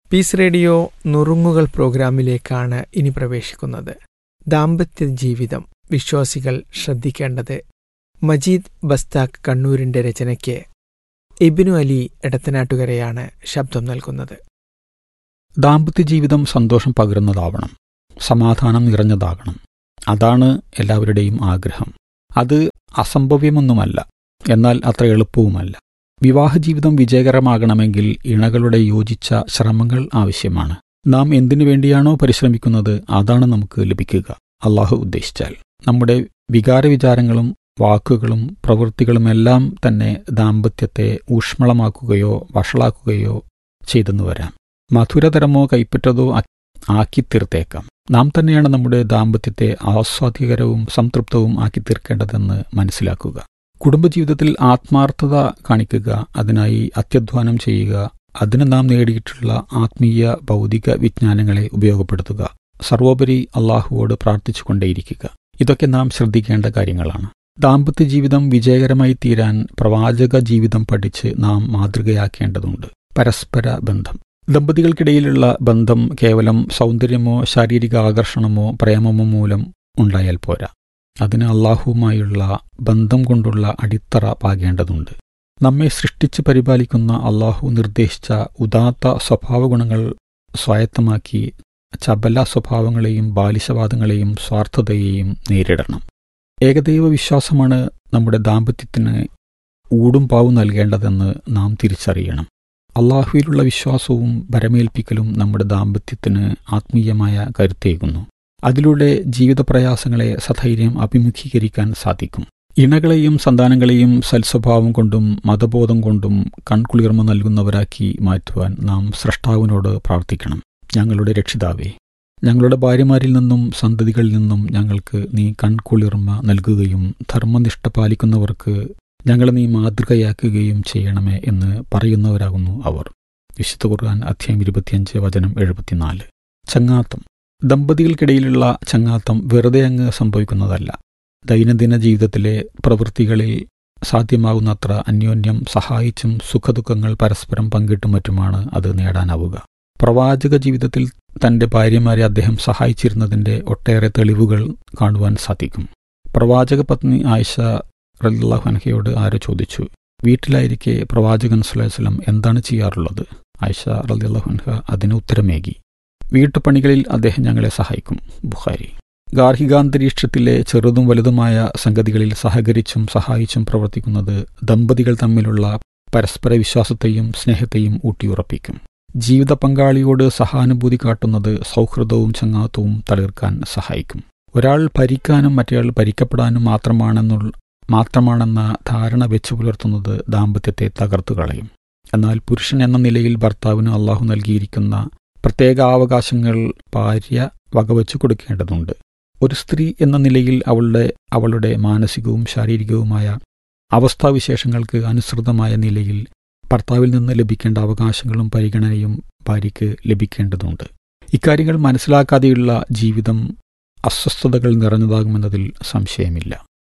piece radio നുറുങ്ങുകൾ പ്രോഗ്രാമിലേക്കാണ് ഇനി പ്രവേശിക്കുന്നത് ദാമ്പത്യ ജീവിതം വിശ്വാസികൾ ശ്രദ്ധിക്കേണ്ടത് മജീദ് ബസ്താഖ് കണ്ണൂരിന്റെ രചനയ്ക്ക് ഇബിനു അലി എടത്തനാട്ടുകരയാണ് ശബ്ദം നൽകുന്നത് ദാമ്പത്യ ജീവിതം സന്തോഷം പകരുന്നതാവണം സമാധാനം നിറഞ്ഞതാകണം അതാണ് എല്ലാവരുടെയും ആഗ്രഹം അത് അസംഭവ്യമൊന്നുമല്ല എന്നാൽ അത്ര എളുപ്പവുമല്ല വിവാഹ ജീവിതം വിജയകരമാകണമെങ്കിൽ ഇണകളുടെ യോജിച്ച ശ്രമങ്ങൾ ആവശ്യമാണ് നാം എന്തിനു വേണ്ടിയാണോ പരിശ്രമിക്കുന്നത് അതാണ് നമുക്ക് ലഭിക്കുക അള്ളാഹു ഉദ്ദേശിച്ചാൽ നമ്മുടെ വികാരവിചാരങ്ങളും വാക്കുകളും പ്രവൃത്തികളുമെല്ലാം തന്നെ ദാമ്പത്യത്തെ ഊഷ്മളമാക്കുകയോ വഷളാക്കുകയോ ചെയ്തെന്നു വരാം മധുരതരമോ കൈപ്പറ്റതോ ആക്കിത്തീർത്തേക്കാം നാം തന്നെയാണ് നമ്മുടെ ദാമ്പത്യത്തെ ആസ്വാദ്യകരവും സംതൃപ്തവും ആക്കി തീർക്കേണ്ടതെന്ന് മനസ്സിലാക്കുക കുടുംബജീവിതത്തിൽ ആത്മാർത്ഥത കാണിക്കുക അതിനായി അത്യധ്വാനം ചെയ്യുക അതിന് നാം നേടിയിട്ടുള്ള ആത്മീയ ഭൗതിക വിജ്ഞാനങ്ങളെ ഉപയോഗപ്പെടുത്തുക സർവോപരി അള്ളാഹുവോട് പ്രാർത്ഥിച്ചുകൊണ്ടേയിരിക്കുക ഇതൊക്കെ നാം ശ്രദ്ധിക്കേണ്ട കാര്യങ്ങളാണ് ദാമ്പത്യ ജീവിതം വിജയകരമായി തീരാൻ പ്രവാചക ജീവിതം പഠിച്ച് നാം മാതൃകയാക്കേണ്ടതുണ്ട് പരസ്പര ബന്ധം ദമ്പതികൾക്കിടയിലുള്ള ബന്ധം കേവലം സൗന്ദര്യമോ ശാരീരിക ആകർഷണമോ പ്രേമമോ മൂലം ഉണ്ടായാൽ പോരാ അതിന് അള്ളാഹുവുമായുള്ള ബന്ധം കൊണ്ടുള്ള അടിത്തറ പാകേണ്ടതുണ്ട് നമ്മെ സൃഷ്ടിച്ച് പരിപാലിക്കുന്ന അള്ളാഹു നിർദ്ദേശിച്ച ഉദാത്ത സ്വഭാവഗുണങ്ങൾ സ്വായത്തമാക്കി ചപല സ്വഭാവങ്ങളെയും ബാലിശവാദങ്ങളെയും സ്വാർത്ഥതയെയും നേരിടണം ഏകദൈവ വിശ്വാസമാണ് നമ്മുടെ ദാമ്പത്യത്തിന് ഊടും പാവും നൽകേണ്ടതെന്ന് നാം തിരിച്ചറിയണം അള്ളാഹുവിലുള്ള വിശ്വാസവും ഭരമേൽപ്പിക്കലും നമ്മുടെ ദാമ്പത്യത്തിന് ആത്മീയമായ കരുത്തേകുന്നു അതിലൂടെ ജീവിതപ്രയാസങ്ങളെ സധൈര്യം അഭിമുഖീകരിക്കാൻ സാധിക്കും ഇണകളെയും സന്താനങ്ങളെയും സൽസ്വഭാവം കൊണ്ടും മതബോധം കൊണ്ടും കൺകുളിർമ നൽകുന്നവരാക്കി മാറ്റുവാൻ നാം സ്രഷ്ടാവിനോട് പ്രാർത്ഥിക്കണം ഞങ്ങളുടെ രക്ഷിതാവേ ഞങ്ങളുടെ ഭാര്യമാരിൽ നിന്നും സന്തതികളിൽ നിന്നും ഞങ്ങൾക്ക് നീ കൺകുളിർമ നൽകുകയും ധർമ്മനിഷ്ഠ പാലിക്കുന്നവർക്ക് ഞങ്ങളെ നീ മാതൃകയാക്കുകയും ചെയ്യണമേ എന്ന് പറയുന്നവരാകുന്നു അവർ വിശുദ്ധ ഖുർആൻ അധ്യായം ഇരുപത്തിയഞ്ച് വചനം എഴുപത്തിനാല് ചങ്ങാത്തം ദമ്പതികൾക്കിടയിലുള്ള ചങ്ങാത്തം വെറുതെ അങ്ങ് സംഭവിക്കുന്നതല്ല ദൈനംദിന ജീവിതത്തിലെ പ്രവൃത്തികളിൽ സാധ്യമാകുന്നത്ര അന്യോന്യം സഹായിച്ചും സുഖദുഃഖങ്ങൾ പരസ്പരം പങ്കിട്ടും മറ്റുമാണ് അത് നേടാനാവുക പ്രവാചക ജീവിതത്തിൽ തന്റെ ഭാര്യമാരെ അദ്ദേഹം സഹായിച്ചിരുന്നതിന്റെ ഒട്ടേറെ തെളിവുകൾ കാണുവാൻ സാധിക്കും പ്രവാചക പത്നി ആയിഷ റല്ലാഹു അൻഹയോട് ആരോ ചോദിച്ചു വീട്ടിലായിരിക്കെ പ്രവാചകൻ സുലൈസ്ലം എന്താണ് ചെയ്യാറുള്ളത് ആയിഷ റലിയല്ലാഹു അൻഹ അതിന് ഉത്തരമേകി വീട്ടുപണികളിൽ അദ്ദേഹം ഞങ്ങളെ സഹായിക്കും ബുഖാരി ഗാർഹികാന്തരീക്ഷത്തിലെ ചെറുതും വലുതുമായ സംഗതികളിൽ സഹകരിച്ചും സഹായിച്ചും പ്രവർത്തിക്കുന്നത് ദമ്പതികൾ തമ്മിലുള്ള പരസ്പര വിശ്വാസത്തെയും സ്നേഹത്തെയും ഊട്ടിയുറപ്പിക്കും ജീവിത പങ്കാളിയോട് സഹാനുഭൂതി കാട്ടുന്നത് സൗഹൃദവും ചങ്ങാത്തവും തളിർക്കാൻ സഹായിക്കും ഒരാൾ ഭരിക്കാനും മറ്റേയാൾ ഭരിക്കപ്പെടാനും മാത്രമാണെന്നുള്ള മാത്രമാണെന്ന ധാരണ വെച്ചു പുലർത്തുന്നത് ദാമ്പത്യത്തെ തകർത്തു കളയും എന്നാൽ പുരുഷൻ എന്ന നിലയിൽ ഭർത്താവിന് അള്ളാഹു നൽകിയിരിക്കുന്ന പ്രത്യേക അവകാശങ്ങൾ ഭാര്യ വകവച്ചു കൊടുക്കേണ്ടതുണ്ട് ഒരു സ്ത്രീ എന്ന നിലയിൽ അവളുടെ അവളുടെ മാനസികവും ശാരീരികവുമായ അവസ്ഥാവിശേഷങ്ങൾക്ക് അനുസൃതമായ നിലയിൽ ഭർത്താവിൽ നിന്ന് ലഭിക്കേണ്ട അവകാശങ്ങളും പരിഗണനയും ഭാര്യയ്ക്ക് ലഭിക്കേണ്ടതുണ്ട് ഇക്കാര്യങ്ങൾ മനസ്സിലാക്കാതെയുള്ള ജീവിതം അസ്വസ്ഥതകൾ നിറഞ്ഞതാകുമെന്നതിൽ സംശയമില്ല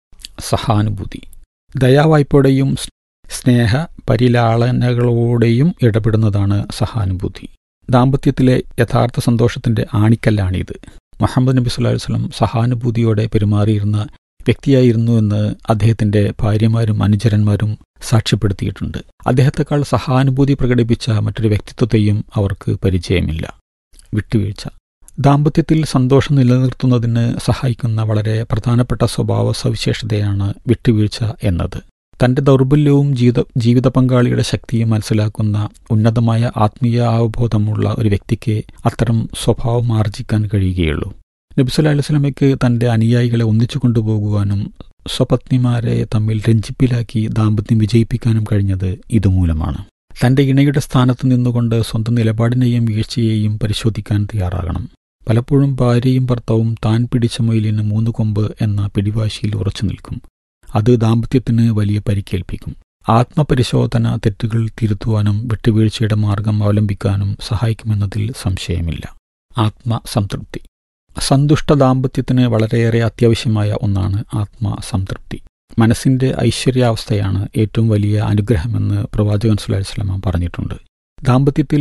സഹാനുഭൂതി ദയാവായ്പോടെയും സ്നേഹ പരിലാളനകളോടെയും ഇടപെടുന്നതാണ് സഹാനുഭൂതി ദാമ്പത്യത്തിലെ യഥാർത്ഥ സന്തോഷത്തിന്റെ ആണിക്കല്ലാണിത് മുഹമ്മദ് നബി സുല്ലാ വസ്ലം സഹാനുഭൂതിയോടെ പെരുമാറിയിരുന്ന വ്യക്തിയായിരുന്നുവെന്ന് അദ്ദേഹത്തിന്റെ ഭാര്യമാരും അനുചരന്മാരും സാക്ഷ്യപ്പെടുത്തിയിട്ടുണ്ട് അദ്ദേഹത്തെക്കാൾ സഹാനുഭൂതി പ്രകടിപ്പിച്ച മറ്റൊരു വ്യക്തിത്വത്തെയും അവർക്ക് പരിചയമില്ല വിട്ടുവീഴ്ച ദാമ്പത്യത്തിൽ സന്തോഷം നിലനിർത്തുന്നതിന് സഹായിക്കുന്ന വളരെ പ്രധാനപ്പെട്ട സ്വഭാവ സവിശേഷതയാണ് വിട്ടുവീഴ്ച എന്നത് തന്റെ ദൗർബല്യവും ജീവിത ജീവിത പങ്കാളിയുടെ ശക്തിയും മനസ്സിലാക്കുന്ന ഉന്നതമായ ആത്മീയ അവബോധമുള്ള ഒരു വ്യക്തിക്ക് അത്തരം സ്വഭാവം ആർജിക്കാൻ കഴിയുകയുള്ളൂ നബിസുല്ലാ അലുസ്ലമയ്ക്ക് തന്റെ അനുയായികളെ ഒന്നിച്ചു കൊണ്ടുപോകുവാനും സ്വപത്നിമാരെ തമ്മിൽ രഞ്ജിപ്പിലാക്കി ദാമ്പത്യം വിജയിപ്പിക്കാനും കഴിഞ്ഞത് ഇതുമൂലമാണ് തന്റെ ഇണയുടെ സ്ഥാനത്ത് നിന്നുകൊണ്ട് സ്വന്തം നിലപാടിനെയും വീഴ്ചയെയും പരിശോധിക്കാൻ തയ്യാറാകണം പലപ്പോഴും ഭാര്യയും ഭർത്താവും താൻ പിടിച്ച മൊയിലിന് മൂന്ന് കൊമ്പ് എന്ന പിടിവാശിയിൽ ഉറച്ചു നിൽക്കും അത് ദാമ്പത്യത്തിന് വലിയ പരിക്കേൽപ്പിക്കും ആത്മപരിശോധന തെറ്റുകൾ തിരുത്തുവാനും വിട്ടുവീഴ്ചയുടെ മാർഗം അവലംബിക്കാനും സഹായിക്കുമെന്നതിൽ സംശയമില്ല ആത്മസംതൃപ്തി സന്തുഷ്ട ദാമ്പത്യത്തിന് വളരെയേറെ അത്യാവശ്യമായ ഒന്നാണ് ആത്മസംതൃപ്തി മനസ്സിന്റെ ഐശ്വര്യാവസ്ഥയാണ് ഏറ്റവും വലിയ അനുഗ്രഹമെന്ന് പ്രവാചകൻ സുലൈഹി സ്വലമ പറഞ്ഞിട്ടുണ്ട് ദാമ്പത്യത്തിൽ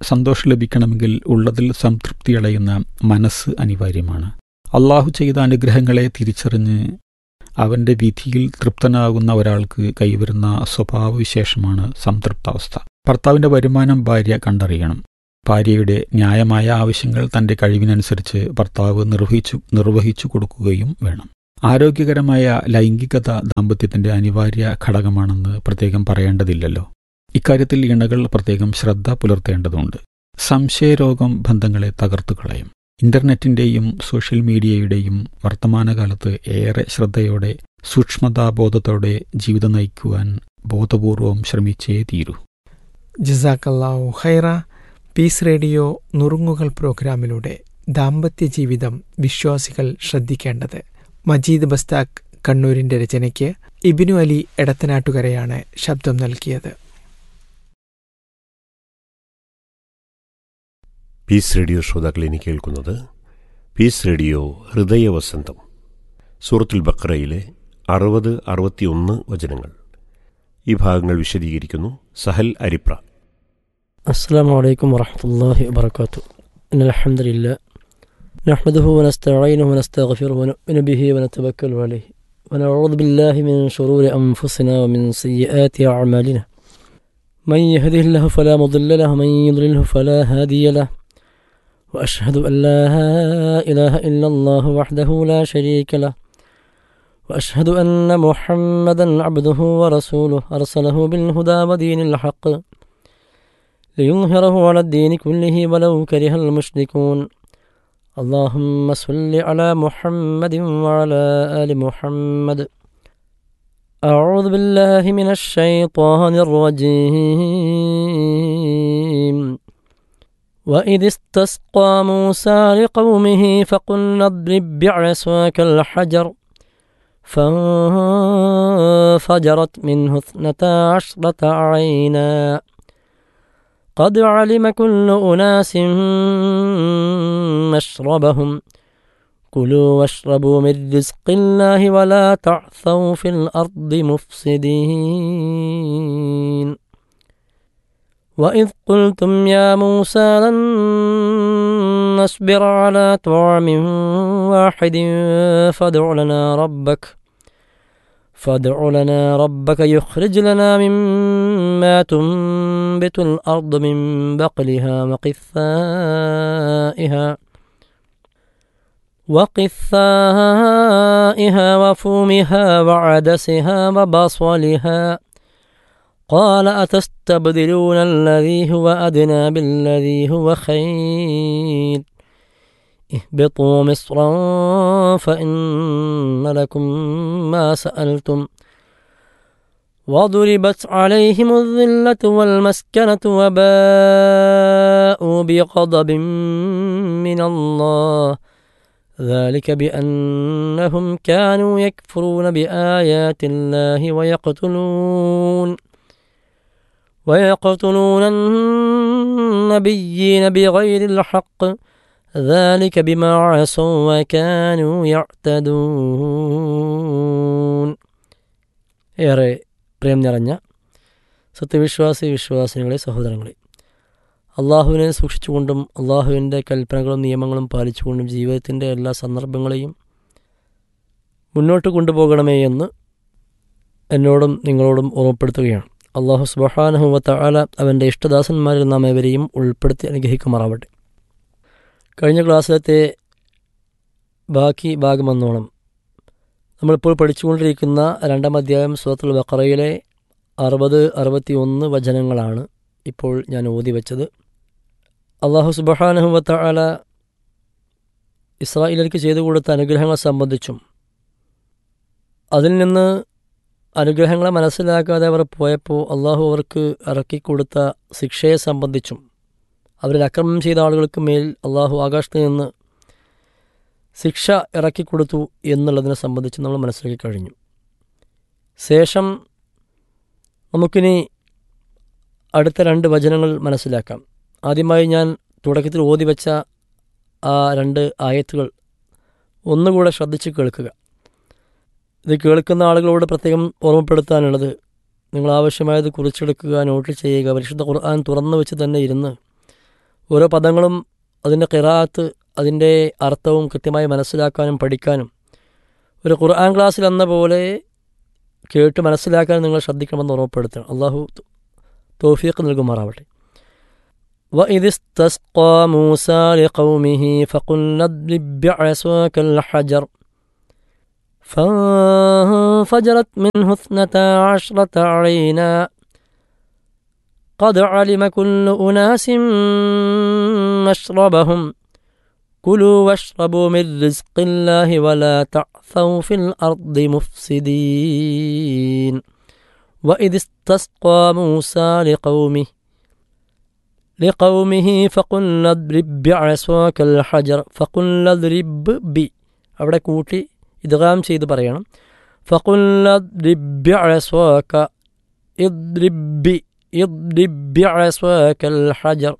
സന്തോഷം ലഭിക്കണമെങ്കിൽ ഉള്ളതിൽ സംതൃപ്തി അടയുന്ന മനസ്സ് അനിവാര്യമാണ് അള്ളാഹു ചെയ്ത അനുഗ്രഹങ്ങളെ തിരിച്ചറിഞ്ഞ് അവന്റെ വിധിയിൽ തൃപ്തനാകുന്ന ഒരാൾക്ക് കൈവരുന്ന സ്വഭാവവിശേഷമാണ് സംതൃപ്താവസ്ഥ ഭർത്താവിന്റെ വരുമാനം ഭാര്യ കണ്ടറിയണം ഭാര്യയുടെ ന്യായമായ ആവശ്യങ്ങൾ തന്റെ കഴിവിനനുസരിച്ച് ഭർത്താവ് നിർവഹിച്ചു നിർവഹിച്ചു കൊടുക്കുകയും വേണം ആരോഗ്യകരമായ ലൈംഗികത ദാമ്പത്യത്തിന്റെ അനിവാര്യ ഘടകമാണെന്ന് പ്രത്യേകം പറയേണ്ടതില്ലല്ലോ ഇക്കാര്യത്തിൽ ഇണകൾ പ്രത്യേകം ശ്രദ്ധ പുലർത്തേണ്ടതുണ്ട് സംശയരോഗം ബന്ധങ്ങളെ തകർത്തു കളയും ഇന്റർനെറ്റിന്റെയും സോഷ്യൽ മീഡിയയുടെയും വർത്തമാനകാലത്ത് ഏറെ ശ്രദ്ധയോടെ സൂക്ഷ്മതാബോധത്തോടെ ജീവിതം നയിക്കുവാൻ ബോധപൂർവം ശ്രമിച്ചേ തീരൂ ജസാക്കല്ലാവു ഹൈറ പീസ് റേഡിയോ നുറുങ്ങുകൾ പ്രോഗ്രാമിലൂടെ ദാമ്പത്യ ജീവിതം വിശ്വാസികൾ ശ്രദ്ധിക്കേണ്ടത് മജീദ് ബസ്താഖ് കണ്ണൂരിന്റെ രചനയ്ക്ക് ഇബിനു അലി എടത്തനാട്ടുകരയാണ് ശബ്ദം നൽകിയത് പീസ് റേഡിയോ ശ്രോതാക്കൾ ഇനി കേൾക്കുന്നത് പീസ് റേഡിയോ ഹൃദയവസന്തം സൂറത്തുൽ ബക്രയിലെ അറുപത് അറുപത്തിയൊന്ന് വചനങ്ങൾ ഈ ഭാഗങ്ങൾ വിശദീകരിക്കുന്നു സഹൽ അരിപ്ര السلام عليكم ورحمة الله وبركاته إن الحمد لله نحمده ونستعينه ونستغفره ونؤمن به ونتوكل عليه ونعوذ بالله من شرور أنفسنا ومن سيئات أعمالنا من يهده الله فلا مضل له ومن يضلله فلا هادي له وأشهد أن لا إله إلا الله وحده لا شريك له وأشهد أن محمدا عبده ورسوله أرسله بالهدى ودين الحق ليظهره على الدين كله ولو كره المشركون اللهم صل على محمد وعلى آل محمد أعوذ بالله من الشيطان الرجيم وإذ استسقى موسى لقومه فقلنا اضرب بعصاك الحجر فانفجرت منه اثنتا عشرة عينا قد علم كل أناس مشربهم كلوا واشربوا من رزق الله ولا تعثوا في الأرض مفسدين وإذ قلتم يا موسى لن نصبر على طعام واحد فادع لنا ربك فادع لنا ربك يخرج لنا مما تنبت الأرض من بقلها وقثائها وقثائها وفومها وعدسها وبصلها قال أتستبدلون الذي هو أدنى بالذي هو خير اهبطوا مصرا فإن لكم ما سألتم وضربت عليهم الذلة والمسكنة وباءوا بغضب من الله ذلك بأنهم كانوا يكفرون بآيات الله ويقتلون ويقتلون النبيين بغير الحق ذلك بما عصوا وكانوا يعتدون ഏറെ പ്രേം നിറഞ്ഞ സത്യവിശ്വാസി വിശ്വാസിനികളെ സഹോദരങ്ങളെ അള്ളാഹുവിനെ സൂക്ഷിച്ചുകൊണ്ടും അള്ളാഹുവിൻ്റെ കൽപ്പനകളും നിയമങ്ങളും പാലിച്ചുകൊണ്ടും ജീവിതത്തിൻ്റെ എല്ലാ സന്ദർഭങ്ങളെയും മുന്നോട്ട് കൊണ്ടുപോകണമേ എന്ന് എന്നോടും നിങ്ങളോടും ഓർമ്മപ്പെടുത്തുകയാണ് അള്ളാഹു സുബഹാനഹുവത്ത ആല അവൻ്റെ ഇഷ്ടദാസന്മാരിൽ നാം ഏവരെയും ഉൾപ്പെടുത്തി അനുഗ്രഹിക്കുമാറാവട്ടെ കഴിഞ്ഞ ക്ലാസ്സിലത്തെ ബാക്കി ഭാഗമെന്നോണം നമ്മളിപ്പോൾ പഠിച്ചുകൊണ്ടിരിക്കുന്ന രണ്ടാം അധ്യായം സുഹത്തുൽ ബക്കറയിലെ അറുപത് അറുപത്തി ഒന്ന് വചനങ്ങളാണ് ഇപ്പോൾ ഞാൻ ഓതി വെച്ചത് അള്ളാഹു സുബഹാനഹുവത്ത ആല ഇസ്രായേലിലേക്ക് ചെയ്തു കൊടുത്ത അനുഗ്രഹങ്ങളെ സംബന്ധിച്ചും അതിൽ നിന്ന് അനുഗ്രഹങ്ങളെ മനസ്സിലാക്കാതെ അവർ പോയപ്പോൾ അള്ളാഹു അവർക്ക് ഇറക്കിക്കൊടുത്ത ശിക്ഷയെ സംബന്ധിച്ചും അവരിൽ അക്രമം ചെയ്ത ആളുകൾക്ക് മേൽ അള്ളാഹു ആകാശത്ത് നിന്ന് ശിക്ഷ ഇറക്കിക്കൊടുത്തു എന്നുള്ളതിനെ സംബന്ധിച്ച് നമ്മൾ മനസ്സിലാക്കി കഴിഞ്ഞു ശേഷം നമുക്കിനി അടുത്ത രണ്ട് വചനങ്ങൾ മനസ്സിലാക്കാം ആദ്യമായി ഞാൻ തുടക്കത്തിൽ ഓതി വെച്ച ആ രണ്ട് ആയത്തുകൾ ഒന്നുകൂടെ ശ്രദ്ധിച്ച് കേൾക്കുക ഇത് കേൾക്കുന്ന ആളുകളോട് പ്രത്യേകം ഓർമ്മപ്പെടുത്താനുള്ളത് നിങ്ങൾ ആവശ്യമായത് കുറിച്ചെടുക്കുക നോട്ട് ചെയ്യുക പരിശുദ്ധ ഖുർആൻ തുറന്നു വെച്ച് തന്നെ ഇരുന്ന് ഓരോ പദങ്ങളും അതിൻ്റെ കിറാത്ത് അതിൻ്റെ അർത്ഥവും കൃത്യമായി മനസ്സിലാക്കാനും പഠിക്കാനും ഒരു ഖുർആൻ ക്ലാസ്സിൽ എന്ന പോലെ കേട്ട് മനസ്സിലാക്കാൻ നിങ്ങൾ ശ്രദ്ധിക്കണമെന്ന് ഓർമ്മപ്പെടുത്തണം അള്ളാഹു തോഫീഖ് നൽകുമാറാവട്ടെ وإذ استسقى موسى لقومه فقلنا اضرب بعصاك الحجر فانفجرت منه اثنتا عشرة عينا قد علم كل أناس مشربهم كلوا واشربوا من رزق الله ولا تعثوا في الأرض مفسدين وإذ استسقى موسى لقومه لقومه فقلنا اضرب بعصاك الحجر فقلنا اضرب بي അവിടെ കൂട്ടി ഇദ്ഗാം ചെയ്ത് പറയണം فقلنا اضرب بعصاك اضرب بي اضرب بعصاك الحجر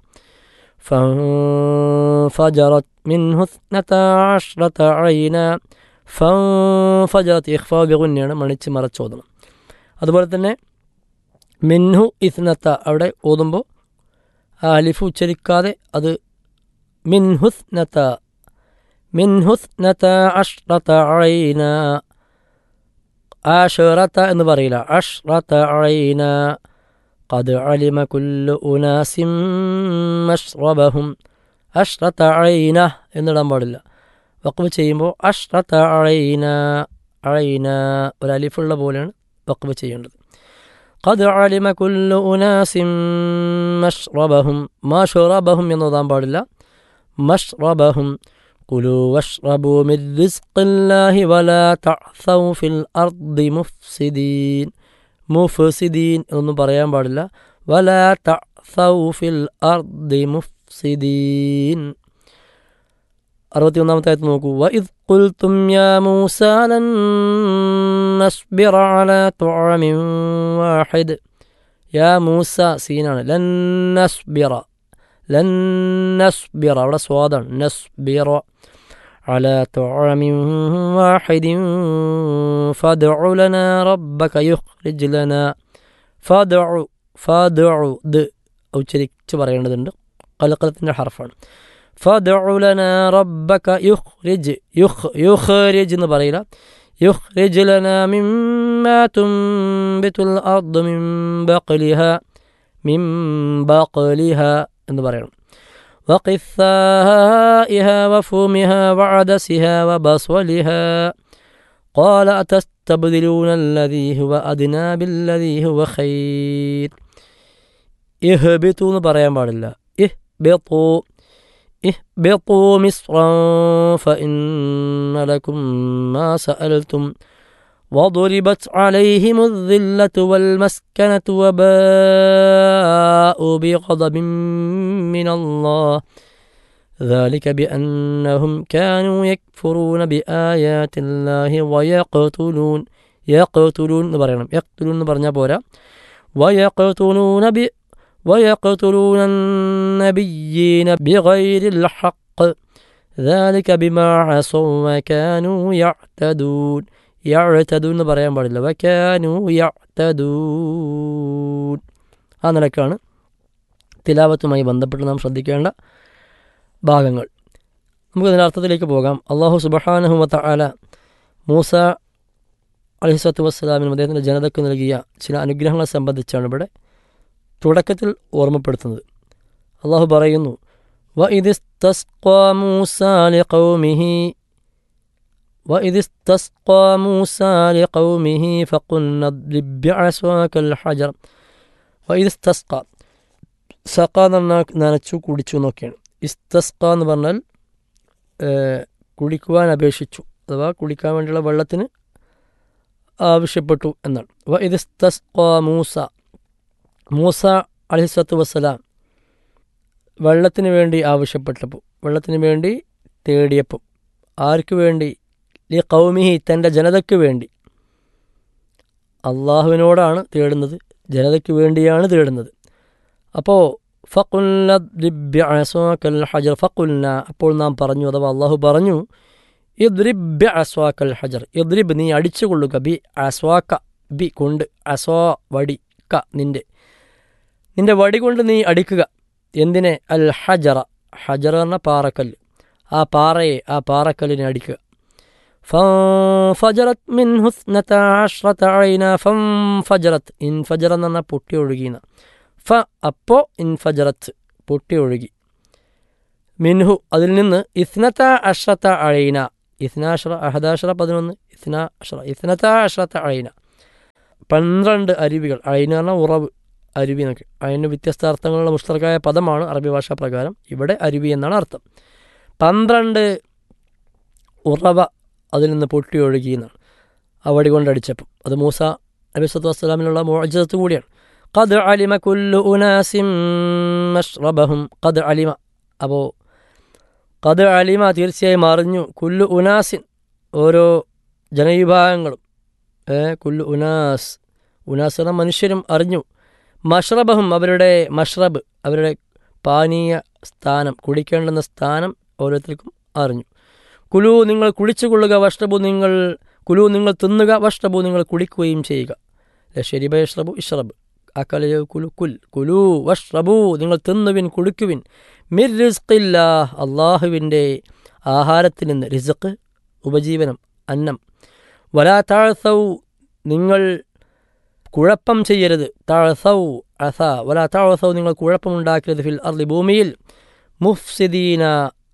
فانفجرت منه اثنتا عشرة عينا فانفجرت ഇഖ്ഫാ ബിഗുന്നയാണ് മണിച്ച് മറച്ചോദനം അതുപോലെ തന്നെ മിൻഹു ഇസ്നത്ത അവിടെ ഓതുമ്പോൾ ആ അലിഫ് ഉച്ചരിക്കാതെ അത് മിൻഹുസ്നത മിൻഹുസ്നത അഷ്റത ഐന ആഷറത്ത എന്ന് പറയില്ല അഷ്റത ഐന قد علم كل أناس مشربهم അഷ്റത്ത ഐന എന്നിടാൻ പാടില്ല വക്കവ് ചെയ്യുമ്പോൾ അഷ്റത്ത ഐന ഐന ഒരു അലിഫുള്ള പോലെയാണ് വക്കവ് ചെയ്യേണ്ടത് قد علم كل أناس مشربهم ما شربهم എന്നതാൻ പാടില്ല مشربهم كلوا واشربوا من رزق الله ولا تعثوا في الأرض مفسدين مفسدين എന്നൊന്നും പറയാൻ പാടില്ല ولا تعثوا في الأرض مفسدين അറുപത്തിയൊന്നാമത്തെ ആയത്ത് നോക്കൂ وإذ قلتم يا موسى لن نصبر على طعام واحد يا موسى സീനാണ് لن نصبر لن نصبر അവിടെ സ്വാദാണ് نصبر على طعام واحد فادع لنا ربك يخرج لنا فادع فادع ദ് ഉച്ചരിച്ച് പറയേണ്ടതുണ്ട് കലക്കലത്തിൻ്റെ ഹർഫാണ് فادع لنا ربك يخرج يخ يخرج എന്ന് പറയില്ല يخرج لنا مما تنبت الأرض من بقلها من بقلها എന്ന് പറയണം وقثائها وفومها وعدسها وبصلها قال أتستبدلون الذي هو أدنى بالذي هو خير اهبطوا എന്ന് പറയാൻ പാടില്ല اهبطوا اهبطوا مصرا فإن لكم ما سألتم وضربت عليهم الذلة والمسكنة وباءوا بغضب من الله ذلك بأنهم كانوا يكفرون بآيات الله ويقتلون يقتلون يقتلون برنا بورا ويقتلون ب ويقتلون النبيين بغير الحق ذلك بما عصوا وكانوا يعتدون يعتدون എന്ന് പറയാൻ പാടില്ല وكانوا يعتدون ആ നിലക്കാണ് തിലാവത്തുമായി ബന്ധപ്പെട്ട് നാം ശ്രദ്ധിക്കേണ്ട ഭാഗങ്ങൾ നമുക്ക് ഇതിൻ്റെ അർത്ഥത്തിലേക്ക് പോകാം അള്ളാഹു സുബഹാനഹുമത്ത ആല മൂസ അലഹിസ്വത്ത് വസ്സലാമിനും അദ്ദേഹത്തിൻ്റെ ജനതയ്ക്ക് നൽകിയ ചില അനുഗ്രഹങ്ങളെ സംബന്ധിച്ചാണ് ഇവിടെ തുടക്കത്തിൽ ഓർമ്മപ്പെടുത്തുന്നത് അള്ളാഹു പറയുന്നു وإذ استسقى موسى لقومه وإذ استسقى موسى لقومه فقلنا اضرب بعصاك الحجر وإذ استسقى സക്ക എന്ന് പറഞ്ഞാൽ നനച്ചു കുടിച്ചു എന്നൊക്കെയാണ് ഇസ്തസ്ക എന്ന് പറഞ്ഞാൽ കുടിക്കുവാൻ അപേക്ഷിച്ചു അഥവാ കുടിക്കാൻ വേണ്ടിയുള്ള വെള്ളത്തിന് ആവശ്യപ്പെട്ടു എന്നാണ് വ ഇത് മൂസ മൂസ അലിസ്വത്ത് വസ്സലാം വെള്ളത്തിന് വേണ്ടി ആവശ്യപ്പെട്ടപ്പോൾ വെള്ളത്തിന് വേണ്ടി തേടിയപ്പോൾ ആർക്ക് വേണ്ടി ഈ കൗമിഹി തൻ്റെ ജനതയ്ക്ക് വേണ്ടി അള്ളാഹുവിനോടാണ് തേടുന്നത് ജനതയ്ക്ക് വേണ്ടിയാണ് തേടുന്നത് അപ്പോൾ ഫക്കുൽന ഹജർ ഫക്കുൽന അപ്പോൾ നാം പറഞ്ഞു അഥവാ അള്ളാഹു പറഞ്ഞു ഇദ്രിബ് അസ്വാക്കൽ ഹജർ ഇദ്രിബ് നീ അടിച്ചുകൊള്ളുക ബി അസ്വാക്ക ബി കൊണ്ട് അസ്വാ വടി ക നിന്റെ നിന്റെ വടി കൊണ്ട് നീ അടിക്കുക എന്തിനെ അൽ ഹജറ ഹജറ എന്ന പാറക്കല്ല് ആ പാറയെ ആ പാറക്കല്ലിനെ അടിക്കുക ഫജറത്ത് മിൻ ഹുസ്നത അഷ്റത ഐന ഫം ഫജറത്ത് ഇൻഫജറ എന്ന് പറഞ്ഞാൽ പൊട്ടി ഒഴുകിയെന്ന ഫ അപ്പോ ഇൻഫജറത്ത് പൊട്ടി ഒഴുകി മിൻഹു അതിൽ നിന്ന് ഇസ്നത്ത അഷ്റത്ത അഴൈന ഇസ്നാഷ്റ അഹദാഷ്റ പതിനൊന്ന് ഇസ്ന അഷ്റ ഇസ്നത്ത അഷ്റത്ത അഴൈന പന്ത്രണ്ട് അരുവികൾ അഴൈന പറഞ്ഞാൽ ഉറവ് അരുവി എന്നൊക്കെ അതിന് വ്യത്യസ്ത അർത്ഥങ്ങളുള്ള മുസ്തർക്കായ പദമാണ് അറബി ഭാഷാ പ്രകാരം ഇവിടെ അരുവി എന്നാണ് അർത്ഥം പന്ത്രണ്ട് ഉറവ അതിൽ നിന്ന് പൊട്ടി ഒഴുകി എന്നാണ് ആ വടി കൊണ്ടടിച്ചപ്പം അത് മൂസ നബി സത്തു വസ്സലാമിനുള്ള മോചത്ത് കൂടിയാണ് قد علم كل أناس مشربهم قد علم അപ്പോൾ കത് അലിമ തീർച്ചയായും അറിഞ്ഞു കുല്ലു ഉനാസിൻ ഓരോ ജനവിഭാഗങ്ങളും ഏ കുല്ലു ഉനാസ് ഉനാസ് എന്ന മനുഷ്യരും അറിഞ്ഞു മഷ്റബഹും അവരുടെ മഷ്റബ് അവരുടെ പാനീയ സ്ഥാനം കുടിക്കേണ്ടുന്ന സ്ഥാനം ഓരോരുത്തർക്കും അറിഞ്ഞു കുലു നിങ്ങൾ കുടിച്ചുകൊള്ളുക വഷ്റബു നിങ്ങൾ കുലു നിങ്ങൾ തിന്നുക വഷ്റബു നിങ്ങൾ കുടിക്കുകയും ചെയ്യുക ലഷരിബ യഷ്റബു ഇഷ്റബ് അക്കല കുലു കുൽ കുലു വഷ്റബു നിങ്ങൾ തിന്നുവിൻ കുടിക്കുവിൻ മിർ റിസ്ക്കില്ല അള്ളാഹുവിൻ്റെ ആഹാരത്തിൽ നിന്ന് റിസക്ക് ഉപജീവനം അന്നം വലാ താഴ്സൗ നിങ്ങൾ കുഴപ്പം ചെയ്യരുത് താഴ്സൗ അസ വലാ താഴ്സൗ നിങ്ങൾ കുഴപ്പമുണ്ടാക്കരുത് ഫിൽ അർലി ഭൂമിയിൽ മുഫ്സിദീന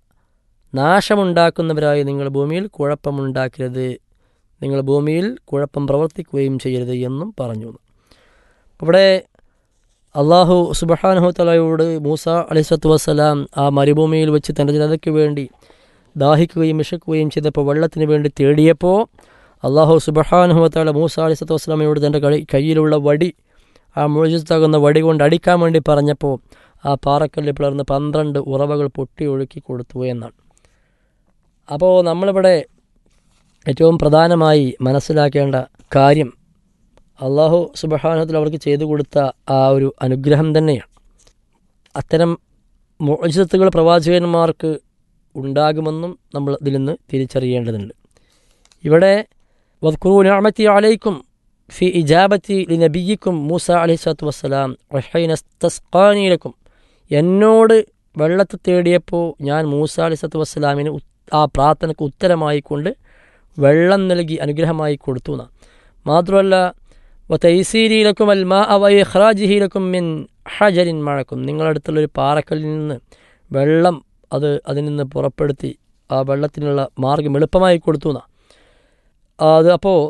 നാശമുണ്ടാക്കുന്നവരായി നിങ്ങൾ ഭൂമിയിൽ കുഴപ്പമുണ്ടാക്കരുത് നിങ്ങൾ ഭൂമിയിൽ കുഴപ്പം പ്രവർത്തിക്കുകയും ചെയ്യരുത് എന്നും പറഞ്ഞു ഇവിടെ അള്ളാഹു സുബഹാനഹു തലയോട് മൂസ അലിസ്വത്ത് വസ്സലാം ആ മരുഭൂമിയിൽ വെച്ച് തൻ്റെ ജനതയ്ക്ക് വേണ്ടി ദാഹിക്കുകയും വിശക്കുകയും ചെയ്തപ്പോൾ വെള്ളത്തിന് വേണ്ടി തേടിയപ്പോൾ അള്ളാഹു സുബഹാനഹു തല മൂസ അലിസ്വത്ത് വസ്സലാമിനോട് തൻ്റെ കളി കയ്യിലുള്ള വടി ആ മുഴുജത്താകുന്ന വടി കൊണ്ട് അടിക്കാൻ വേണ്ടി പറഞ്ഞപ്പോൾ ആ പാറക്കല്ലിൽ പിളർന്ന് പന്ത്രണ്ട് ഉറവകൾ പൊട്ടി ഒഴുക്കി കൊടുത്തു എന്നാണ് അപ്പോൾ നമ്മളിവിടെ ഏറ്റവും പ്രധാനമായി മനസ്സിലാക്കേണ്ട കാര്യം അള്ളാഹു സുബഹാനത്തിൽ അവർക്ക് ചെയ്തു കൊടുത്ത ആ ഒരു അനുഗ്രഹം തന്നെയാണ് അത്തരം മോചിതത്തുകൾ പ്രവാചകന്മാർക്ക് ഉണ്ടാകുമെന്നും നമ്മൾ ഇതിൽ നിന്ന് തിരിച്ചറിയേണ്ടതുണ്ട് ഇവിടെ വദ്കുറു ഞാമത്തി അലൈക്കും ഫി ഇജാബത്തി നബിയിക്കും മൂസ അലൈഹി സ്വലാത്തു വസ്സലാം റഹൈനസ്തസ്ഖാനിയിലക്കും എന്നോട് വെള്ളത്തെ തേടിയപ്പോൾ ഞാൻ മൂസ അലൈഹി സ്വലാത്തു വസ്സലാമിന് ആ പ്രാർത്ഥനയ്ക്ക് ഉത്തരമായിക്കൊണ്ട് വെള്ളം നൽകി അനുഗ്രഹമായി കൊടുത്തു എന്നാണ് മാത്രമല്ല വൈസീരിയിലക്കും അൽ മാ അവ ഇഖ്റാജിഹിലക്കും മിൻ ഹജരിൻ മഴക്കും നിങ്ങളടുത്തുള്ളൊരു പാറക്കല്ലിൽ നിന്ന് വെള്ളം അത് അതിൽ നിന്ന് പുറപ്പെടുത്തി ആ വെള്ളത്തിനുള്ള മാർഗം എളുപ്പമായി കൊടുത്തു എന്നാണ് അത് അപ്പോൾ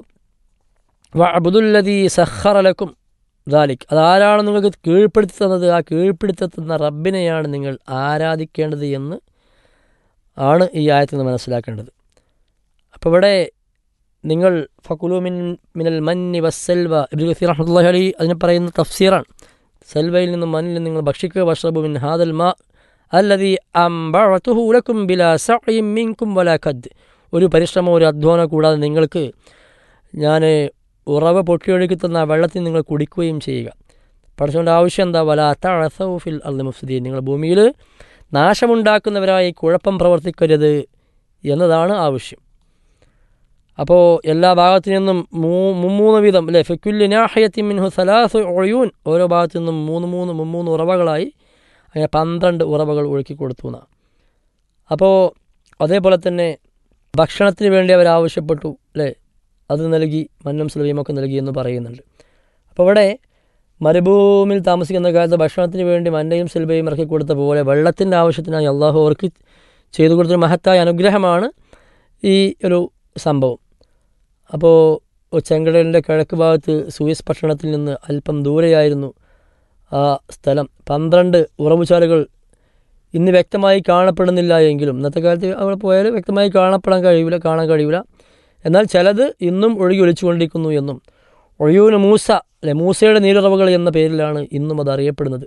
അബുദുല്ലതി സഹറലക്കും ദാലിക് അതാരാണ് നിങ്ങൾക്ക് കീഴ്പ്പെടുത്തി തന്നത് ആ കീഴ്പ്പെടുത്തി തന്ന റബ്ബിനെയാണ് നിങ്ങൾ ആരാധിക്കേണ്ടത് എന്ന് ആണ് ഈ ആയത്തിൽ നിന്ന് മനസ്സിലാക്കേണ്ടത് അപ്പോൾ ഇവിടെ നിങ്ങൾ ഫക്കുലുമിൻ മിനൽ മന്നി വസ്സൽവ ഇബ്ദുൽ ഗഫീർ റഹ്മത്തുള്ളാഹി അലി അതിന് പറയുന്ന തഫ്സീറാണ് സെൽവയിൽ നിന്നും മണ്ണിൽ നിങ്ങൾ ഭക്ഷിക്കുക വഷ്റബു മിൻ ഹാദൽ മാ അല്ലതി അംബഅതുഹു ലക്കും ബിലാ സഅയിൻ മിൻകും വലാ ഖദ് ഒരു പരിശ്രമം ഒരു അധ്വാനം കൂടാതെ നിങ്ങൾക്ക് ഞാൻ ഉറവ പൊട്ടിയൊഴുക്കി തന്ന വെള്ളത്തിൽ നിങ്ങൾ കുടിക്കുകയും ചെയ്യുക പഠിച്ചുകൊണ്ട് ആവശ്യം എന്താ വലാ തഅസൗ ഫിൽ അർദി മുഫ്സിദീൻ നിങ്ങൾ ഭൂമിയിൽ നാശമുണ്ടാക്കുന്നവരായി കുഴപ്പം പ്രവർത്തിക്കരുത് എന്നതാണ് ആവശ്യം അപ്പോൾ എല്ലാ ഭാഗത്തു നിന്നും മൂ മുമ്മൂന്ന് വീതം അല്ലേ ഫെക്കുല്ലി നാഹയത്തി മിൻഹു സലാസ് ഒഴയൂൻ ഓരോ ഭാഗത്തു നിന്നും മൂന്ന് മൂന്ന് മുമ്മൂന്ന് ഉറവകളായി അങ്ങനെ പന്ത്രണ്ട് ഉറവകൾ ഒഴുക്കി കൊടുത്തു എന്നാണ് അപ്പോൾ അതേപോലെ തന്നെ ഭക്ഷണത്തിന് വേണ്ടി അവർ ആവശ്യപ്പെട്ടു അല്ലേ അത് നൽകി മന്നം സുലഭീമൊക്കെ നൽകി എന്ന് പറയുന്നുണ്ട് അപ്പോൾ ഇവിടെ മരുഭൂമിയിൽ താമസിക്കുന്ന കാലത്ത് ഭക്ഷണത്തിന് വേണ്ടി മന്നയും സുലഭയും ഇറക്കി കൊടുത്ത പോലെ വെള്ളത്തിൻ്റെ ആവശ്യത്തിനായി അള്ളാഹു അവർക്ക് ചെയ്തു കൊടുത്തൊരു മഹത്തായ അനുഗ്രഹമാണ് ഈ ഒരു സംഭവം അപ്പോൾ ചെങ്കടലിൻ്റെ കിഴക്ക് ഭാഗത്ത് സൂയസ് പട്ടണത്തിൽ നിന്ന് അല്പം ദൂരെയായിരുന്നു ആ സ്ഥലം പന്ത്രണ്ട് ഉറവുചാലുകൾ ഇന്ന് വ്യക്തമായി കാണപ്പെടുന്നില്ല എങ്കിലും ഇന്നത്തെ കാലത്ത് അവിടെ പോയാൽ വ്യക്തമായി കാണപ്പെടാൻ കഴിയില്ല കാണാൻ കഴിയില്ല എന്നാൽ ചിലത് ഇന്നും ഒഴുകി ഒലിച്ചുകൊണ്ടിരിക്കുന്നു എന്നും ഒഴിയൂന് മൂസ അല്ലെ മൂസയുടെ നീരുറവുകൾ എന്ന പേരിലാണ് ഇന്നും അത് അറിയപ്പെടുന്നത്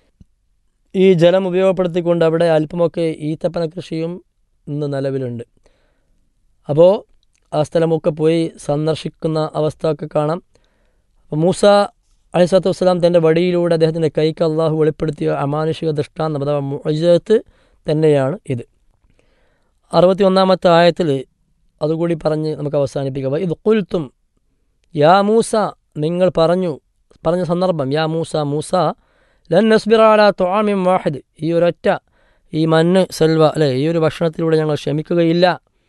ഈ ജലം ഉപയോഗപ്പെടുത്തിക്കൊണ്ട് അവിടെ അല്പമൊക്കെ ഈത്തപ്പന കൃഷിയും ഇന്ന് നിലവിലുണ്ട് അപ്പോൾ ആ സ്ഥലമൊക്കെ പോയി സന്ദർശിക്കുന്ന അവസ്ഥ ഒക്കെ കാണാം അപ്പോൾ മൂസ അലിസ്വത്ത് വസ്സലാം തൻ്റെ വടിയിലൂടെ അദ്ദേഹത്തിൻ്റെ കൈക്ക് അള്ളാഹു വെളിപ്പെടുത്തിയ അമാനുഷിക ദൃഷ്ടാന്തം അഥവാ മുജത്ത് തന്നെയാണ് ഇത് അറുപത്തി ഒന്നാമത്തെ ആയത്തിൽ അതുകൂടി പറഞ്ഞ് നമുക്ക് അവസാനിപ്പിക്കാം ഇത് കുൽത്തും യാ മൂസ നിങ്ങൾ പറഞ്ഞു പറഞ്ഞ സന്ദർഭം യാ മൂസ മൂസ ലൻ നസ്ബിറ അല ത്വാമിം വാഹിദ് ഈ ഒരൊറ്റ ഈ മണ്ണ് സെൽവ അല്ലേ ഈ ഒരു ഭക്ഷണത്തിലൂടെ ഞങ്ങൾ ക്ഷമിക്കുകയില്ല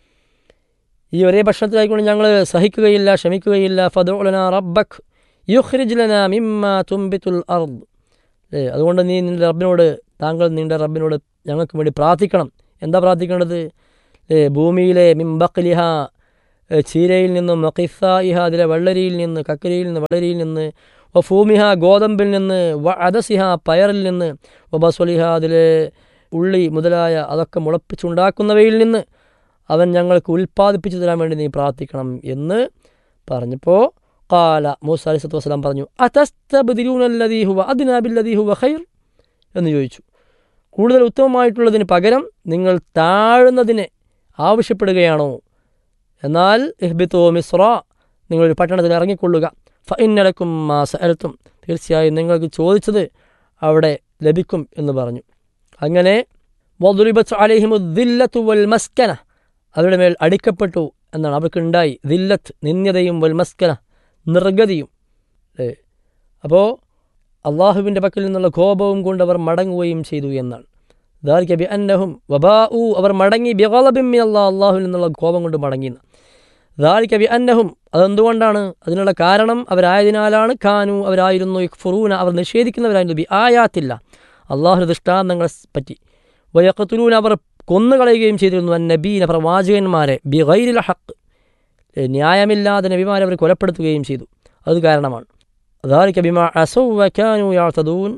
ഈ ഒരേ ഭക്ഷണത്തിലായിക്കൊണ്ട് ഞങ്ങൾ സഹിക്കുകയില്ല ക്ഷമിക്കുകയില്ല ഫദുലന റബ്ബക് യുഖ്രിജ്ലന മിമ്മ തുംബിത്തുൽ അർദ് അല്ലേ അതുകൊണ്ട് നീ നിൻ്റെ റബ്ബിനോട് താങ്കൾ നിൻ്റെ റബ്ബിനോട് ഞങ്ങൾക്ക് വേണ്ടി പ്രാർത്ഥിക്കണം എന്താ പ്രാർത്ഥിക്കേണ്ടത് ഏ ഭൂമിയിലെ മിംബക്ലിഹ ഏ, ചീരയിൽ നിന്നും മക്കിഫായിഹ അതിലെ വെള്ളരിയിൽ നിന്ന് കക്കരിയിൽ നിന്ന് വെള്ളരിയിൽ നിന്ന് വ ഫൂമിഹ ഗോതമ്പിൽ നിന്ന് വ അദസിഹ പയറിൽ നിന്ന് വ ബസ്വലിഹ അതിലെ ഉള്ളി മുതലായ അതൊക്കെ മുളപ്പിച്ചുണ്ടാക്കുന്നവയിൽ നിന്ന് അവൻ ഞങ്ങൾക്ക് ഉൽപ്പാദിപ്പിച്ചു തരാൻ വേണ്ടി നീ പ്രാർത്ഥിക്കണം എന്ന് പറഞ്ഞപ്പോൾ കാല മൂസ അലി സത്തു വസ്സലാം പറഞ്ഞു അതസ്തബദിലൂനല്ലദീ ഹുവ അദ്നാബില്ലദീ ഹുവ ഖൈർ എന്ന് ചോദിച്ചു കൂടുതൽ ഉത്തമമായിട്ടുള്ളതിന് പകരം നിങ്ങൾ താഴുന്നതിനെ ആവശ്യപ്പെടുകയാണോ എന്നാൽ ഇഹ്ബിത്തോ മിസ്ര നിങ്ങളൊരു പട്ടണത്തിൽ ഇറങ്ങിക്കൊള്ളുക ഫഇന്നലക്കും മാ സഅൽത്തും തീർച്ചയായും നിങ്ങൾക്ക് ചോദിച്ചത് അവിടെ ലഭിക്കും എന്ന് പറഞ്ഞു അങ്ങനെ വദുരിബത്ത് അലൈഹിമു ദില്ലത്തു വൽ മസ്കന അവരുടെ മേൽ അടിക്കപ്പെട്ടു എന്നാണ് അവർക്കുണ്ടായി ദില്ലത്ത് നിന്യതയും വൽ മസ്കന നിർഗതിയും അല്ലേ അപ്പോൾ അള്ളാഹുവിൻ്റെ പക്കൽ നിന്നുള്ള കോപവും കൊണ്ട് അവർ മടങ്ങുകയും ചെയ്തു എന്നാണ് ദാരിക ബി അന്നഹും വബാ ഊ അവർ മടങ്ങി ബിഗലബിമ്മി അള്ളാഹ് അള്ളാഹുവിൽ നിന്നുള്ള കോപം കൊണ്ട് മടങ്ങി ദാരിക ബി അന്നഹും അതെന്തുകൊണ്ടാണ് അതിനുള്ള കാരണം അവരായതിനാലാണ് ഖാനു അവരായിരുന്നു ഫുറൂന അവർ നിഷേധിക്കുന്നവരായിരുന്നു ബി ആയാത്തില്ല അള്ളാഹു ദൃഷ്ടാന്തങ്ങളെ പറ്റി വയക്കത്തുലൂൻ അവർ കൊന്നുകളയുകയും ചെയ്തിരുന്നു നബീന പ്രവാചകന്മാരെ ബി ഗൈരിൽ ഹക്ക് ന്യായമില്ലാതെ നബിമാരെ അവർ കൊലപ്പെടുത്തുകയും ചെയ്തു അത് കാരണമാണ് അതാരിക്ക ബിമാ അസൗ വക്കാനു യാത്തതൂൻ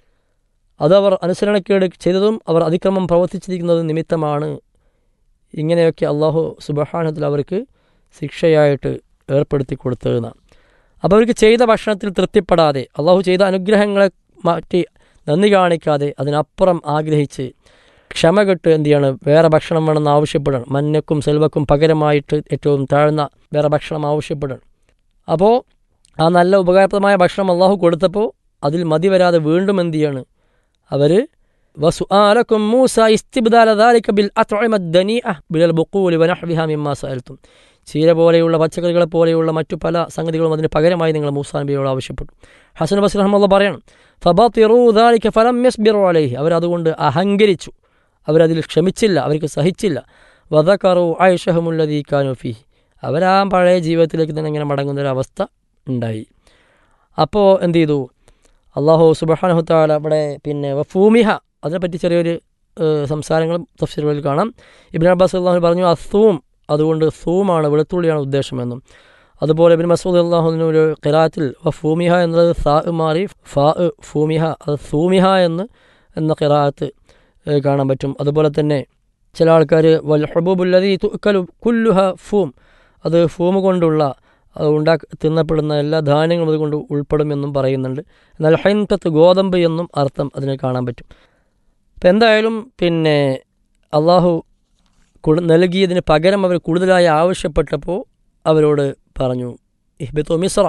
അതവർ അനുസരണക്കേട് ചെയ്തതും അവർ അതിക്രമം പ്രവർത്തിച്ചിരിക്കുന്നത് നിമിത്തമാണ് ഇങ്ങനെയൊക്കെ അള്ളാഹു സുബഹാനത്തിൽ അവർക്ക് ശിക്ഷയായിട്ട് ഏർപ്പെടുത്തി കൊടുത്തതെന്നാണ് അപ്പോൾ അവർക്ക് ചെയ്ത ഭക്ഷണത്തിൽ തൃപ്തിപ്പെടാതെ അള്ളാഹു ചെയ്ത അനുഗ്രഹങ്ങളെ മാറ്റി നന്ദി കാണിക്കാതെ അതിനപ്പുറം ആഗ്രഹിച്ച് ക്ഷമ കെട്ട് എന്ത് ചെയ്യാണ് വേറെ ഭക്ഷണം വേണമെന്ന് ആവശ്യപ്പെടണം മഞ്ഞക്കും സെൽവക്കും പകരമായിട്ട് ഏറ്റവും താഴ്ന്ന വേറെ ഭക്ഷണം ആവശ്യപ്പെടണം അപ്പോൾ ആ നല്ല ഉപകാരപ്രദമായ ഭക്ഷണം അള്ളാഹു കൊടുത്തപ്പോൾ അതിൽ മതി വരാതെ വീണ്ടും എന്ത് ചെയ്യാണ് അവർ വസുആലക്കും മൂസ ഇസ്തിബ്ദാല ദാലിക ബിൽ അത്ഇമത് ദനീഅ ബിൽ ബുഖൂലി വനഹ്വിഹ മിമ്മാ സഅൽതും ചീര പോലെയുള്ള പച്ചക്കറികളെ പോലെയുള്ള മറ്റു പല സംഗതികളും അതിന് പകരമായി നിങ്ങൾ മൂസാ നബിയോട് ആവശ്യപ്പെട്ടു ഹസൻ ബസീർ അഹമ്മദ് പറയണം ഫബത്തിറൂ ദാലിക ഫലം യസ്ബിറു അലൈഹി അവരതുകൊണ്ട് അഹങ്കരിച്ചു അവരതിൽ ക്ഷമിച്ചില്ല അവർക്ക് സഹിച്ചില്ല വദക്കറു ആയിഷഹമുല്ലദീ കാനുഫി അവരാ പഴയ ജീവിതത്തിലേക്ക് തന്നെ ഇങ്ങനെ മടങ്ങുന്നൊരവസ്ഥ ഉണ്ടായി അപ്പോൾ എന്ത് ചെയ്തു അള്ളാഹു സുബഹാനഹുത്താല അവിടെ പിന്നെ വഫൂമിഹ അതിനെപ്പറ്റി ചെറിയൊരു ഏഹ്, സംസാരങ്ങളും തഫ്സീറുകളിൽ കാണാം ഇബിൻ അബ്ബാസ് അള്ളാഹു പറഞ്ഞു അസൂം അതുകൊണ്ട് സൂമാണ് വെളുത്തുള്ളിയാണ് ഉദ്ദേശമെന്നും അതുപോലെ ഇബിൻ മസൂദ് അള്ളാഹുവിന് ഒരു ഖിറാത്തിൽ വഫൂമിഹ എന്നത് സാ മാറി ഫാ ഫൂമിഹ അത് സൂമിഹ എന്ന് എന്ന ഖിറാത്ത് ഏഹ്, കാണാൻ പറ്റും അതുപോലെ തന്നെ ചില ആൾക്കാർ വൽ ഹബൂബുല്ലതി തുക്കലു കുല്ലുഹ ഫൂം അത് ഫൂം കൊണ്ടുള്ള അത് ഉണ്ടാക്കി തിന്നപ്പെടുന്ന എല്ലാ ധാന്യങ്ങളും അതുകൊണ്ട് ഉൾപ്പെടുമെന്നും പറയുന്നുണ്ട് എന്നാൽ ഹൈൻതത്ത് ഗോതമ്പ് എന്നും അർത്ഥം അതിന് കാണാൻ പറ്റും അപ്പം എന്തായാലും പിന്നെ അള്ളാഹു കൊടു നൽകിയതിന് പകരം അവർ കൂടുതലായി ആവശ്യപ്പെട്ടപ്പോൾ അവരോട് പറഞ്ഞു ഇഹ്ബിത്തോ മിസ്ര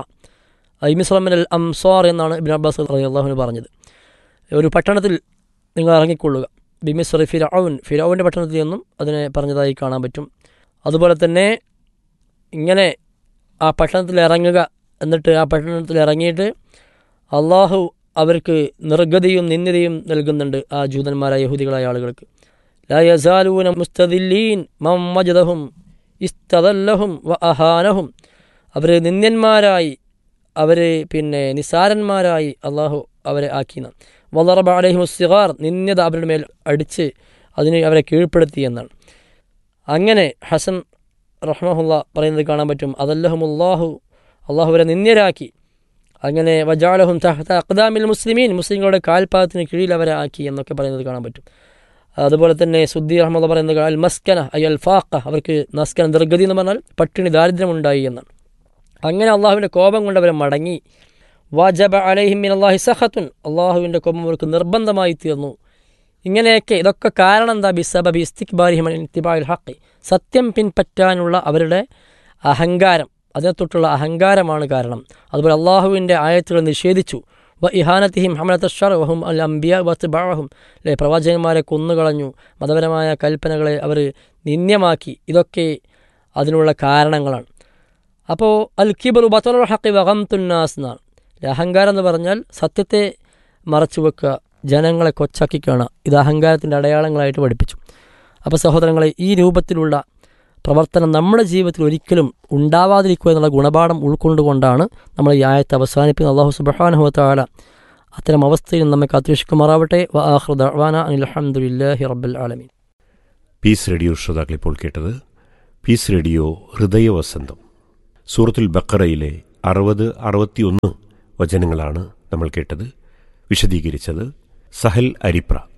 ഐ മിസ്രമിനൽ അംസാർ എന്നാണ് ഇബിൻ അബ്ബാസ് റതി അള്ളാഹുവിന് പറഞ്ഞത് ഒരു പട്ടണത്തിൽ നിങ്ങൾ ഇറങ്ങിക്കൊള്ളുക ബിമിസ്രി ഫിരൌൻ ഫിരൌൻ്റെ പട്ടണത്തിൽ നിന്നും അതിനെ പറഞ്ഞതായി കാണാൻ പറ്റും അതുപോലെ തന്നെ ഇങ്ങനെ ആ പട്ടണത്തിൽ ഇറങ്ങുക എന്നിട്ട് ആ പട്ടണത്തിൽ ഇറങ്ങിയിട്ട് അള്ളാഹു അവർക്ക് നിർഗതിയും നിന്ദതയും നൽകുന്നുണ്ട് ആ ജൂതന്മാരായ യഹൂദികളായ ആളുകൾക്ക് ലാ യസാലൂന മുസ്തദില്ലീൻ മമ്മജദഹും ഇസ്തദല്ലഹും വ അഹാനഹും അവർ നിന്ദ്യന്മാരായി അവർ പിന്നെ നിസാരന്മാരായി അള്ളാഹു അവരെ ആക്കിയെന്ന വളറബ അലഹി മുസ്തിഖാർ നിന്യത അവരുടെ മേൽ അടിച്ച് അതിന് അവരെ കീഴ്പ്പെടുത്തി എന്നാണ് അങ്ങനെ ഹസൻ റഹ്മഹുല്ല പറയുന്നത് കാണാൻ പറ്റും അതല്ലഹുമുല്ലാഹു അള്ളാഹു അവരെ നിന്ദ്യരാക്കി അങ്ങനെ വജാലഹും തഹ്ത അഖ്ദാമിൽ മുസ്ലിമീൻ മുസ്ലിങ്ങളുടെ കാൽപാദത്തിന് കീഴിൽ അവരെ ആക്കി എന്നൊക്കെ പറയുന്നത് കാണാൻ പറ്റും അതുപോലെ തന്നെ സുദ്ദി അഹമ്മദ് പറയുന്നത് അൽ മസ്കന അയൽ അൽ ഫാഖ അവർക്ക് നസ്കന ദർഗതി എന്ന് പറഞ്ഞാൽ പട്ടിണി ദാരിദ്ര്യമുണ്ടായി എന്നാണ് അങ്ങനെ അള്ളാഹുവിൻ്റെ കോപം കൊണ്ട് അവരെ മടങ്ങി വാജബ അലൈഹിമിൻ അള്ളാഹി സഹത്തുൻ അള്ളാഹുവിൻ്റെ കോപം അവർക്ക് നിർബന്ധമായി തീർന്നു ഇങ്ങനെയൊക്കെ ഇതൊക്കെ കാരണം എന്താ ബിസബബി ഇസ്തിക്ബാരിഹിമൻ ഇത്തിബാൽ ഹക്കി സത്യം പിൻപറ്റാനുള്ള അവരുടെ അഹങ്കാരം അതിനെ തൊട്ടുള്ള അഹങ്കാരമാണ് കാരണം അതുപോലെ അള്ളാഹുവിൻ്റെ ആയത്തുകൾ നിഷേധിച്ചു വ ഇഹാനത്തിഹിം ഹമലത്ത് ഷർ വഹും അൽ അംബിയ വത്ത് ബാഹും അല്ലെ പ്രവാചകന്മാരെ കൊന്നുകളഞ്ഞു മതപരമായ കൽപ്പനകളെ അവർ നിന്ദ്യമാക്കി ഇതൊക്കെ അതിനുള്ള കാരണങ്ങളാണ് അപ്പോൾ അൽ കിബറു ബത്തറുൽ ഹക്കി വഹം തുന്നാസ് എന്നാണ് അഹങ്കാരം എന്ന് പറഞ്ഞാൽ സത്യത്തെ മറച്ചു വെക്കുക ജനങ്ങളെ കൊച്ചാക്കി കാണുക ഇത് അഹങ്കാരത്തിൻ്റെ അടയാളങ്ങളായിട്ട് പഠിപ്പിച്ചു അപ്പോൾ സഹോദരങ്ങളെ ഈ രൂപത്തിലുള്ള പ്രവർത്തനം നമ്മുടെ ജീവിതത്തിൽ ഒരിക്കലും ഉണ്ടാവാതിരിക്കുക എന്നുള്ള ഗുണപാഠം ഉൾക്കൊണ്ടുകൊണ്ടാണ് നമ്മൾ ഈ ആയത്ത് അവസാനിപ്പിക്കുന്നത് അള്ളാഹു സുബഹാനുഹത്താല അത്തരം അവസ്ഥയിൽ നമ്മെ കാത്തിരക്ഷിക്കുമാറാവട്ടെ വാഹൃദാന അലഹമുല്ലാഹി റബ്ബൽ ആലമീൻ പീസ് റേഡിയോ ശ്രോതാക്കൾ ഇപ്പോൾ കേട്ടത് പീസ് റേഡിയോ ഹൃദയവസന്തം സൂറത്തുൽ ബക്കറയിലെ അറുപത് അറുപത്തിയൊന്ന് വചനങ്ങളാണ് നമ്മൾ കേട്ടത് വിശദീകരിച്ചത് സഹൽ അരിപ്ര